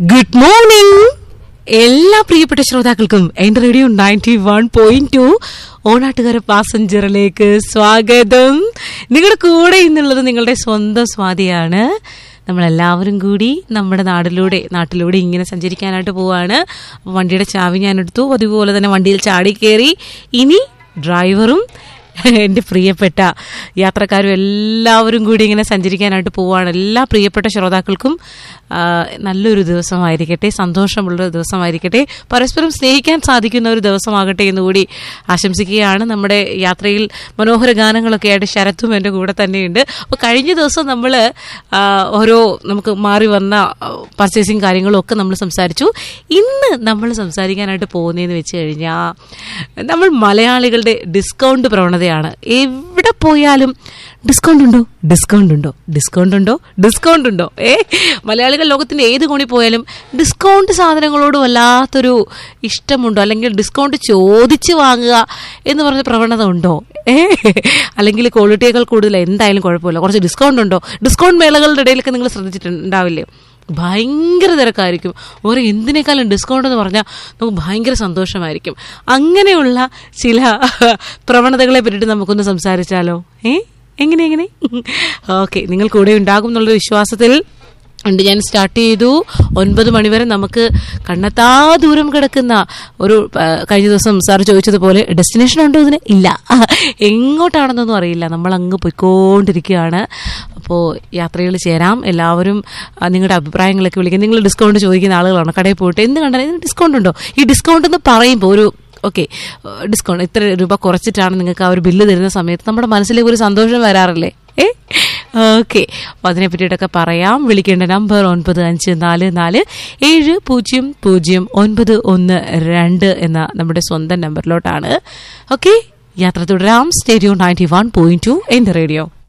good morning എല്ലാ പ്രിയപ്പെട്ട ശ്രോതാക്കൾക്കും എന്റെ radio ninety one point two Onattukara പാസഞ്ചറിലേക്ക് സ്വാഗതം നിങ്ങളുടെ കൂടെ ഇന്നുള്ളത് നിങ്ങളുടെ സ്വന്തം സ്വാതിയാണ് നമ്മളെല്ലാവരും കൂടി നമ്മുടെ നാടിലൂടെ നാട്ടിലൂടെ ഇങ്ങനെ സഞ്ചരിക്കാനായിട്ട് പോവാണ് അപ്പോൾ വണ്ടിയുടെ ചാവി ഞാൻ എടുത്തു അതുപോലെ തന്നെ വണ്ടിയിൽ ചാടി കയറി ഇനി ഡ്രൈവറും എൻ്റെ പ്രിയപ്പെട്ട യാത്രക്കാരും എല്ലാവരും കൂടി ഇങ്ങനെ സഞ്ചരിക്കാനായിട്ട് പോവുകയാണ് എല്ലാ പ്രിയപ്പെട്ട ശ്രോതാക്കൾക്കും ആ, നല്ലൊരു ദിവസമായിരിക്കട്ടെ സന്തോഷമുള്ള ഒരു ദിവസമായിരിക്കട്ടെ പരസ്പരം സ്നേഹിക്കാൻ സാധിക്കുന്ന ഒരു ദിവസമാകട്ടെ എന്ന് കൂടി ആശംസിക്കുകയാണ് നമ്മുടെ യാത്രയിൽ മനോഹര ഗാനങ്ങളൊക്കെ ആയിട്ട് ശരത്തും എൻ്റെ കൂടെ തന്നെയുണ്ട് അപ്പോൾ കഴിഞ്ഞ ദിവസം നമ്മൾ ഓരോ നമുക്ക് മാറി വന്ന പർച്ചേസിങ് കാര്യങ്ങളും ഒക്കെ നമ്മൾ സംസാരിച്ചു ഇന്ന് നമ്മൾ സംസാരിക്കാനായിട്ട് പോകുന്നതെന്ന് വെച്ച് കഴിഞ്ഞാൽ നമ്മൾ മലയാളികളുടെ ഡിസ്കൗണ്ട് പ്രവണതയാണ് എവിടെ പോയാലും ഡിസ്കൗണ്ട് ഉണ്ടോ ഡിസ്കൗണ്ട് ഉണ്ടോ ഡിസ്കൗണ്ട് ഉണ്ടോ ഡിസ്കൗണ്ട് ഉണ്ടോ ഏ മലയാളികൾ ലോകത്തിന്റെ ഏത് കോണി പോയാലും ഡിസ്കൗണ്ട് സാധനങ്ങളോട് വല്ലാത്തൊരു ഇഷ്ടമുണ്ടോ അല്ലെങ്കിൽ ഡിസ്കൗണ്ട് ചോദിച്ച് വാങ്ങുക എന്ന് പറഞ്ഞ പ്രവണത ഉണ്ടോ ഏ അല്ലെങ്കിൽ ക്വാളിറ്റിയേക്കാൾ കൂടുതൽ എന്തായാലും കുഴപ്പമില്ല കുറച്ച് ഡിസ്കൗണ്ട് ഉണ്ടോ ഡിസ്കൗണ്ട് മേളകളുടെ ഇടയിലൊക്കെ നിങ്ങൾ ശ്രദ്ധിച്ചിട്ടുണ്ടാവില്ലേ ഭയങ്കര തിരക്കായിരിക്കും ഓരോ എന്തിനേക്കാളും ഡിസ്കൗണ്ട് എന്ന് പറഞ്ഞാൽ നമുക്ക് ഭയങ്കര സന്തോഷമായിരിക്കും അങ്ങനെയുള്ള ചില പ്രവണതകളെ പറ്റിയിട്ട് നമുക്കൊന്ന് സംസാരിച്ചാലോ ഏ എങ്ങനെ എങ്ങനെ ഓക്കെ നിങ്ങൾ കൂടെ ഉണ്ടാകും എന്നുള്ളൊരു വിശ്വാസത്തിൽ ഉണ്ട് ഞാൻ സ്റ്റാർട്ട് ചെയ്തു ഒൻപത് മണിവരെ നമുക്ക് കണ്ണെത്താ ദൂരം കിടക്കുന്ന ഒരു ആ, കഴിഞ്ഞ ദിവസം സാർ ചോദിച്ചതുപോലെ ഡെസ്റ്റിനേഷൻ ഉണ്ടോ ഇതിന് ഇല്ല എങ്ങോട്ടാണെന്നൊന്നും അറിയില്ല നമ്മൾ അങ്ങ് പോയിക്കൊണ്ടിരിക്കുകയാണ് അപ്പോൾ യാത്രയിൽ ചേരാം എല്ലാവരും ആ, നിങ്ങളുടെ അഭിപ്രായങ്ങളൊക്കെ വിളിക്കുക നിങ്ങൾ ഡിസ്കൗണ്ട് ചോദിക്കുന്ന ആളുകളാണ് കടയിൽ പോയിട്ട് എന്ത് കണ്ടാലും ഇതിന് ഡിസ്കൗണ്ട് ഉണ്ടോ ഈ ഡിസ്കൗണ്ട് എന്ന് പറയുമ്പോൾ ഒരു ഓക്കെ ഡിസ്കൗണ്ട് ഇത്ര രൂപ കുറച്ചിട്ടാണ് നിങ്ങൾക്ക് ആ ഒരു ബില്ല് തരുന്ന സമയത്ത് നമ്മുടെ മനസ്സിലേക്ക് ഒരു സന്തോഷം വരാറില്ലേ ഏ ഓക്കെ അപ്പോൾ അതിനെ പറ്റിയിട്ടൊക്കെ പറയാം വിളിക്കേണ്ട നമ്പർ ഒൻപത് അഞ്ച് നാല് നാല് ഏഴ് പൂജ്യം പൂജ്യം ഒൻപത് ഒന്ന് രണ്ട് എന്ന നമ്മുടെ സ്വന്തം നമ്പറിലോട്ടാണ് ഓക്കെ യാത്ര തുടരാം സ്റ്റേഡിയോ നയൻറ്റി വൺ പോയിന്റ് ടു എൻ റേഡിയോ